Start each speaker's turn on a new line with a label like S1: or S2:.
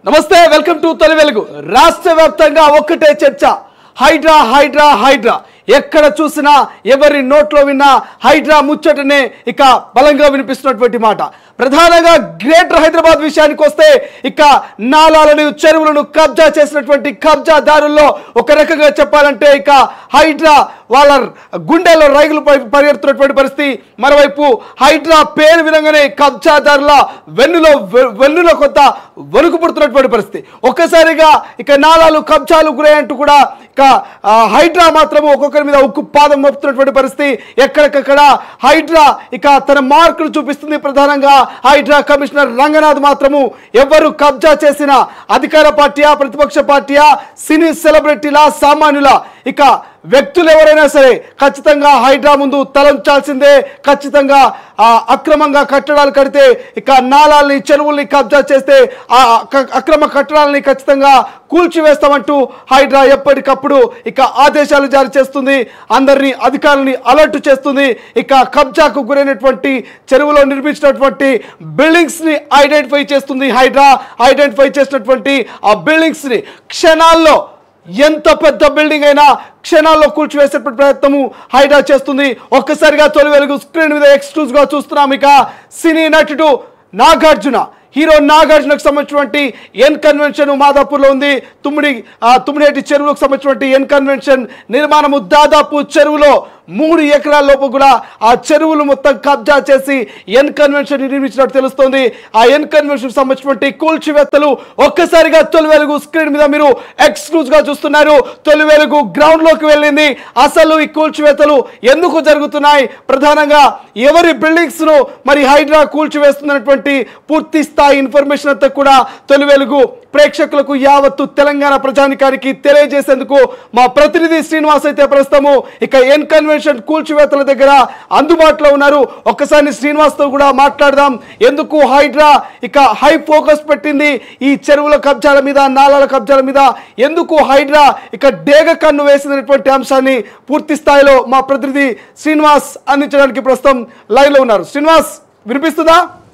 S1: నమస్తే welcome to తొలి వెలుగు రాష్ట్ర వ్యాప్తంగా ఒక్కటే చర్చ హైడ్రా హైడ్రా హైడ్రా ఎక్కడ చూసినా ఎవరి నోట్లో విన్నా హైడ్రా ముచ్చటనే ఇక బలంగా వినిపిస్తున్నటువంటి మాట ప్రధానంగా గ్రేటర్ హైదరాబాద్ విషయానికి వస్తే ఇక నాలాలను చెరువులను కబ్జా చేసినటువంటి కబ్జాదారుల్లో ఒక రకంగా చెప్పాలంటే ఇక హైడ్రా వాళ్ళ గుండెల్లో రైగులు పరి- పరిగెడుతున్నటువంటి పరిస్థితి మరోవైపు హైడ్రా పేరు వినంగానే కబ్జాదారుల వెన్నులో వె- వెన్నులో కొంత వణుకు పుడుతున్నటువంటి పరిస్థితి ఒక్కసారిగా ఇక నాలాలు కబ్జాలు గురయ్యంటూ కూడా ఇక ఆ, హైడ్రా మాత్రము ఒక్కొక్కరి మీద ఉక్కు పాదం మోపుతున్నటువంటి పరిస్థితి ఎక్కడికక్కడ హైడ్రా ఇక తన మార్కులు చూపిస్తుంది ప్రధానంగా హైడ్రా కమిషనర్ రంగనాథ్ మాత్రము ఎవరు కబ్జా చేసిన అధికార పార్టీయా ప్రతిపక్ష పార్టీయా సినీ సెలబ్రిటీలా సామాన్యుల ఇక వ్యక్తులు ఎవరైనా సరే ఖచ్చితంగా హైడ్రా ముందు తలంచాల్సిందే ఖచ్చితంగా ఆ అక్రమంగా కట్టడాలు కడితే ఇక నాలాల్ని చెరువుల్ని కబ్జా చేస్తే ఆ అక- అక్రమ కట్టడాలని ఖచ్చితంగా కూల్చివేస్తామంటూ హైడ్రా ఎప్పటికప్పుడు ఇక ఆదేశాలు జారీ చేస్తుంది అందరినీ అధికారులని అలర్ట్ చేస్తుంది ఇక కబ్జాకు గురైనటువంటి చెరువులో నిర్మించినటువంటి బిల్డింగ్స్ ని ఐడెంటిఫై చేస్తుంది హైడ్రా ఐడెంటిఫై చేసినటువంటి ఆ బిల్డింగ్స్ ని క్షణాల్లో ఎంత పెద్ద బిల్డింగ్ అయినా క్షణాల్లో కూల్చివేసేటువంటి ప్రయత్నము హైడ్రా చేస్తుంది ఒక్కసారిగా తొలి వెలుగు స్క్రీన్ మీద ఎక్స్క్లూజ్ గా చూస్తున్నాం ఇక సినీ నటుడు నాగార్జున హీరో నాగార్జునకు సంబంధించినటువంటి ఎన్ కన్వెన్షన్ మాదాపూర్లో ఉంది తుమ్మిడి ఆ, తుమ్మిడిహెట్టి చెరువులకు సంబంధించినటువంటి ఎన్ కన్వెన్షన్ నిర్మాణము దాదాపు చెరువులో మూడు ఎకరాల లోపు కూడా ఆ చెరువులు మొత్తం కబ్జా చేసి ఎన్ కన్వెన్షన్ నిర్మించినట్టు తెలుస్తోంది ఆ ఎన్ కన్వెన్షన్ సంబంధించినటువంటి కూల్చివేత్తలు ఒక్కసారిగా తొలి వెలుగు స్క్రీన్ మీద మీరు ఎక్స్క్లూజ్ గా చూస్తున్నారు తొలి వెలుగు గ్రౌండ్ లోకి వెళ్ళింది అసలు ఈ కూల్చివేతలు ఎందుకు జరుగుతున్నాయి ప్రధానంగా ఎవరి బిల్డింగ్స్ ను మరి హైడ్రా కూల్చివేస్తున్నటువంటి పూర్తి స్థాయి ఇన్ఫర్మేషన్ అంతా కూడా తొలి వెలుగు ప్రేక్షకులకు యావత్తు తెలంగాణ ప్రజానికానికి తెలియజేసేందుకు మా ప్రతినిధి శ్రీనివాస్ అయితే ప్రస్తుతము ఇక ఎన్ కన్వెన్షన్ కూల్చివేతల దగ్గర అందుబాటులో ఉన్నారు ఒక్కసారి శ్రీనివాస్ తో కూడా మాట్లాడదాం ఎందుకు హైడ్రా ఇక హై ఫోకస్ పెట్టింది ఈ చెరువుల కబ్జాల మీద నాలాల కబ్జాల మీద ఎందుకు హైడ్రా ఇక డేగ కన్ను వేసినటువంటి అంశాన్ని పూర్తి స్థాయిలో మా ప్రతినిధి శ్రీనివాస్ అందించడానికి ప్రస్తుతం లైవ్ లో ఉన్నారు శ్రీనివాస్ వినిపిస్తుందా